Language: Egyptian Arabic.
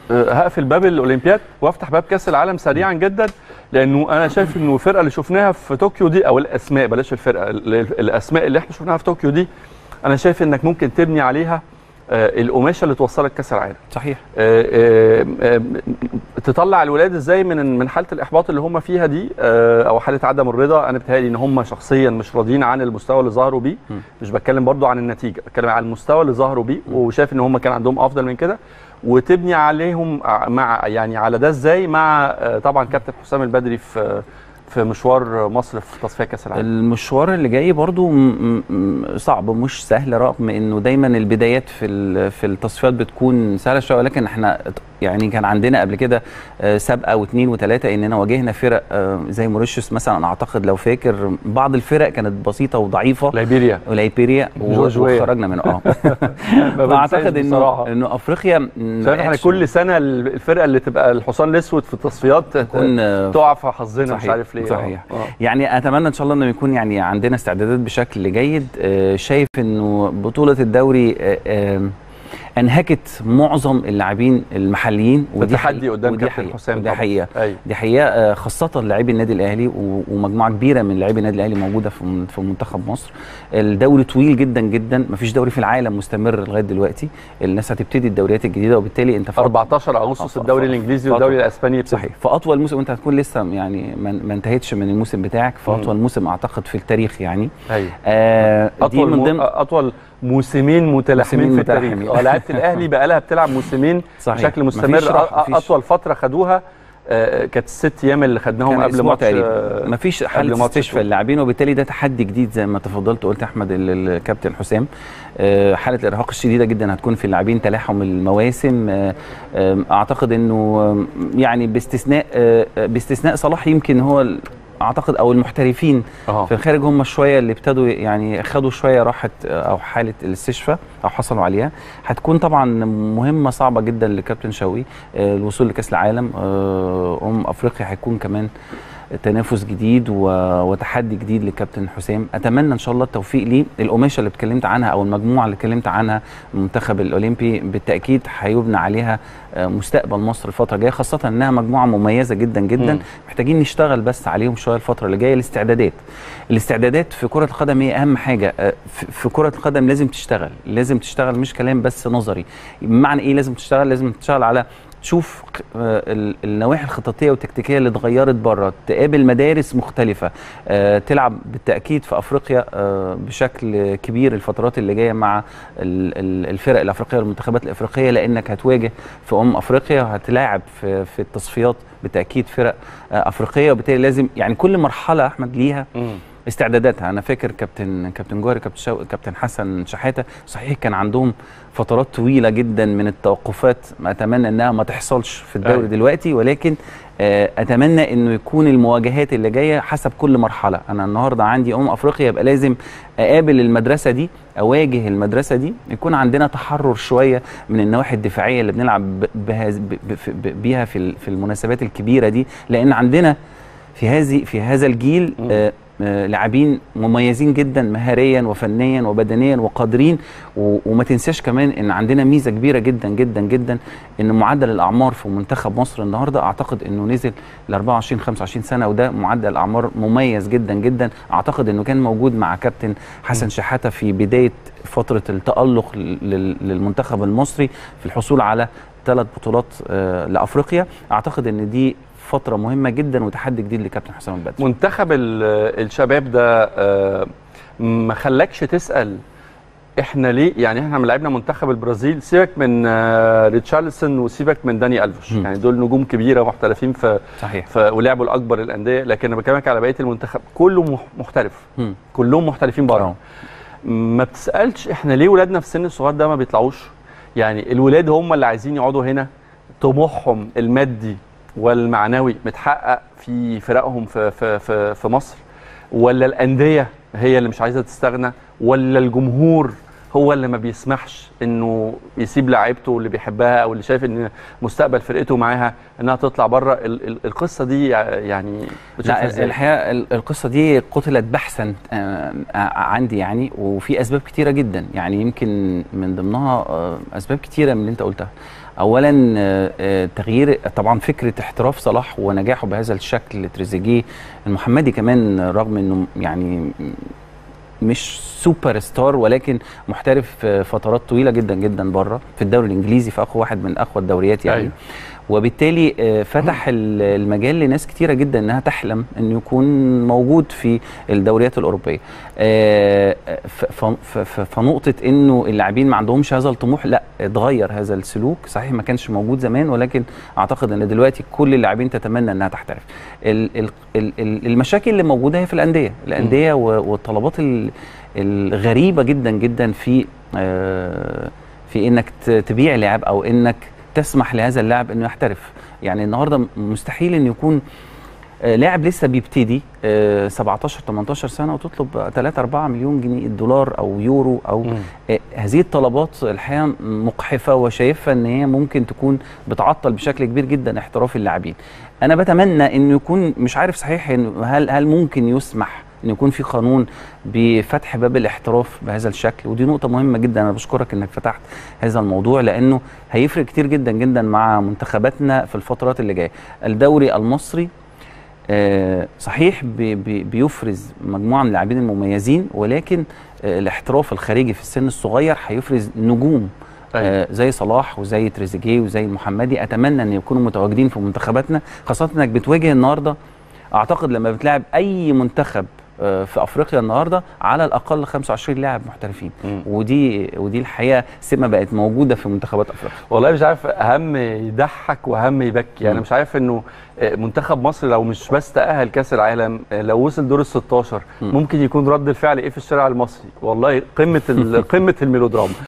آه، هقفل باب الاولمبياد وافتح باب كاس العالم سريعا جدا لانه انا شايف انه الفرقه اللي شفناها في طوكيو دي او الاسماء بلاش الفرقه ال- ال- الاسماء اللي احنا شفناها في طوكيو دي انا شايف انك ممكن تبني عليها آه، القماشه اللي توصلك كاس العالم صحيح آه، آه، آه، تطلع الولاد ازاي من من حاله الاحباط اللي هم فيها دي آه، او حاله عدم الرضا انا بتهيألي ان هم شخصيا مش راضيين عن المستوى اللي ظهروا بيه م. مش بتكلم برضو عن النتيجه بتكلم عن المستوى اللي ظهروا بيه وشايف ان هم كان عندهم افضل من كده وتبني عليهم ع- مع يعني على ده ازاي مع آه، طبعا كابتن حسام البدري في في مشوار مصر في تصفيه كاس العالم المشوار اللي جاي برضو م- م- صعب مش سهل رغم انه دايما البدايات في ال- في التصفيات بتكون سهله شويه ولكن احنا يعني كان عندنا قبل كده آه، سابقه واثنين وثلاثه اننا واجهنا فرق آه، زي موريشيوس مثلا اعتقد لو فاكر بعض الفرق كانت بسيطه وضعيفه ليبيريا وليبيريا و- جورجيا. وخرجنا منه اه ما بنساش فاعتقد انه بصراحة. انه افريقيا م- شايف احنا بقتش كل سنه الفرقه اللي تبقى الحصان الاسود في التصفيات تكون آه، تقع في حظنا مش صحيح، عارف ليه صحيح. آه. آه. يعني اتمنى ان شاء الله انه يكون يعني عندنا استعدادات بشكل جيد آه، شايف انه بطوله الدوري آه، آه، انهكت معظم اللاعبين المحليين ده تحدي حقيقة. قدام ودي كابتن حقيقة. حسام ودي طبعاً. حقيقه ايوه دي حقيقه آه، خاصه لاعبي النادي الاهلي و- ومجموعه كبيره من لاعبي النادي الاهلي موجوده في من- في منتخب مصر الدوري طويل جدا جدا مفيش دوري في العالم مستمر لغايه دلوقتي الناس هتبتدي الدوريات الجديده وبالتالي انت في 14 اغسطس آه، الدوري ف- الانجليزي ف- والدوري الاسباني يبتدي. صحيح فاطول موسم وانت هتكون لسه يعني ما ما انتهتش من الموسم بتاعك فاطول موسم اعتقد في التاريخ يعني ايوه آه دي اطول من مو... ضمن اطول موسمين متلاحمين موسمين في التاريخ متلاحمين. اه لعيبه الاهلي بقى لها بتلعب موسمين صحيح. بشكل مفيش مستمر راحة، أ- مفيش- اطول فتره خدوها آه، كانت الست ايام اللي خدناهم كان قبل أسبوع ماتش تقريبا آه، مفيش قبل حاله ماتش استشفاء التونس. اللاعبين وبالتالي ده تحدي جديد زي ما تفضلت قلت احمد ال- الكابتن حسام آه، حاله الارهاق الشديده جدا هتكون في اللاعبين تلاحم المواسم آه، آه، اعتقد انه آه، يعني باستثناء آه، آه، باستثناء صلاح يمكن هو ال- اعتقد او المحترفين اه في الخارج هم شويه اللي ابتدوا يعني خدوا شويه راحه او حاله الاستشفاء او حصلوا عليها هتكون طبعا مهمه صعبه جدا لكابتن شوقي آه، الوصول لكاس العالم آه، ام افريقيا هيكون كمان تنافس جديد و- وتحدي جديد لكابتن حسام اتمنى ان شاء الله التوفيق ليه القماشه اللي اتكلمت عنها او المجموعه اللي اتكلمت عنها المنتخب الاولمبي بالتاكيد هيبنى عليها آه، مستقبل مصر الفتره الجايه خاصه انها مجموعه مميزه جدا جدا مم. محتاجين نشتغل بس عليهم شويه الفتره اللي جايه الاستعدادات الاستعدادات في كره القدم هي اهم حاجه آه، في- في كره القدم لازم تشتغل لازم تشتغل مش كلام بس نظري بمعنى ايه لازم تشتغل لازم تشتغل على تشوف آه، ال- النواحي الخططيه والتكتيكيه اللي اتغيرت بره تقابل مدارس مختلفه آه، تلعب بالتاكيد في افريقيا آه، بشكل كبير الفترات اللي جايه مع ال- ال- الفرق الافريقيه والمنتخبات الافريقيه لانك هتواجه في ام افريقيا وهتلاعب في في التصفيات بالتاكيد فرق آه، افريقيه وبالتالي لازم يعني كل مرحله احمد ليها مم. استعداداتها انا فاكر كابتن كابتن جوهري كابتن شوقي كابتن حسن شحاته صحيح كان عندهم فترات طويله جدا من التوقفات ما اتمنى انها ما تحصلش في الدوري أيوة. دلوقتي ولكن آه، اتمنى انه يكون المواجهات اللي جايه حسب كل مرحله انا النهارده عندي ام افريقيا يبقى لازم اقابل المدرسه دي اواجه المدرسه دي يكون عندنا تحرر شويه من النواحي الدفاعيه اللي بنلعب ب- بهز- ب- ب- ب- بيها في ال- في المناسبات الكبيره دي لان عندنا في هذه في هذا الجيل مم. آه، آه، لاعبين مميزين جدا مهاريا وفنيا وبدنيا وقادرين و- وما تنساش كمان ان عندنا ميزه كبيره جدا جدا جدا ان معدل الاعمار في منتخب مصر النهارده اعتقد انه نزل ل 24 25 سنه وده معدل اعمار مميز جدا جدا اعتقد انه كان موجود مع كابتن حسن شحاته في بدايه فتره التالق لل- للمنتخب المصري في الحصول على ثلاث بطولات آه، لافريقيا اعتقد ان دي فتره مهمه جدا وتحدي جديد لكابتن حسام البدري منتخب ال- الشباب ده آه، ما خلاكش تسال احنا ليه يعني احنا لما لعبنا منتخب البرازيل سيبك من آه، ريتشارلسون وسيبك من داني الفوش مم. يعني دول نجوم كبيره محترفين في, صحيح في ولعبوا الاكبر الانديه لكن انا بكلمك على بقيه المنتخب كله مح- محترف مم. كلهم محترفين بره آه. ما بتسالش احنا ليه ولادنا في السن الصغير ده ما بيطلعوش يعني الولاد هم اللي عايزين يقعدوا هنا طموحهم المادي والمعنوي متحقق في فرقهم في في في, في مصر ولا الانديه هي اللي مش عايزه تستغنى ولا الجمهور هو اللي ما بيسمحش انه يسيب لعيبته اللي بيحبها او اللي شايف ان مستقبل فرقته معاها انها تطلع بره ال- ال- القصه دي يعني بتشوفها لا ازاي؟ الحقيقه ال- القصه دي قتلت بحثا آه، آه، عندي يعني وفي اسباب كتيره جدا يعني يمكن من ضمنها آه، اسباب كتيره من اللي انت قلتها اولا آه، آه، تغيير طبعا فكره احتراف صلاح ونجاحه بهذا الشكل تريزيجيه المحمدي كمان رغم انه يعني مش سوبر ستار ولكن محترف آه، فترات طويله جدا جدا بره في الدوري الانجليزي في اقوى واحد من اقوى الدوريات يعني أيوة. وبالتالي آه، فتح ال- المجال لناس كتيره جدا انها تحلم انه يكون موجود في الدوريات الاوروبيه آه، ف- ف- ف- ف- فنقطه انه اللاعبين ما عندهمش هذا الطموح لا اتغير هذا السلوك صحيح ما كانش موجود زمان ولكن اعتقد ان دلوقتي كل اللاعبين تتمنى انها تحترف ال- ال- ال- ال- المشاكل اللي موجوده هي في الانديه الانديه و- والطلبات ال- الغريبه جدا جدا في آه، في انك ت- تبيع لاعب او انك تسمح لهذا اللاعب انه يحترف يعني النهارده مستحيل ان يكون آه، لاعب لسه بيبتدي آه، 17 18 سنه وتطلب 3 4 مليون جنيه دولار او يورو او مم. آه، هذه الطلبات الحقيقه مقحفه وشايفها ان هي ممكن تكون بتعطل بشكل كبير جدا احتراف اللاعبين انا بتمنى انه يكون مش عارف صحيح إنه هل هل ممكن يسمح ان يكون في قانون بفتح باب الاحتراف بهذا الشكل ودي نقطه مهمه جدا انا بشكرك انك فتحت هذا الموضوع لانه هيفرق كتير جدا جدا مع منتخباتنا في الفترات اللي جايه الدوري المصري آه، صحيح بي- بي- بيفرز مجموعه من اللاعبين المميزين ولكن آه، الاحتراف الخارجي في السن الصغير هيفرز نجوم أيوة. آه، زي صلاح وزي تريزيجيه وزي المحمدي اتمنى ان يكونوا متواجدين في منتخباتنا خاصه انك بتواجه النهارده اعتقد لما بتلاعب اي منتخب آه، في افريقيا النهارده على الاقل 25 لاعب محترفين مم. ودي ودي الحقيقه سمه بقت موجوده في منتخبات افريقيا والله مش عارف اهم يضحك واهم يبكي يعني مم. مش عارف انه آه، منتخب مصر لو مش بس تاهل كاس العالم آه، لو وصل دور ال 16 مم. ممكن يكون رد الفعل ايه في الشارع المصري والله قمه ال- قمه الميلودراما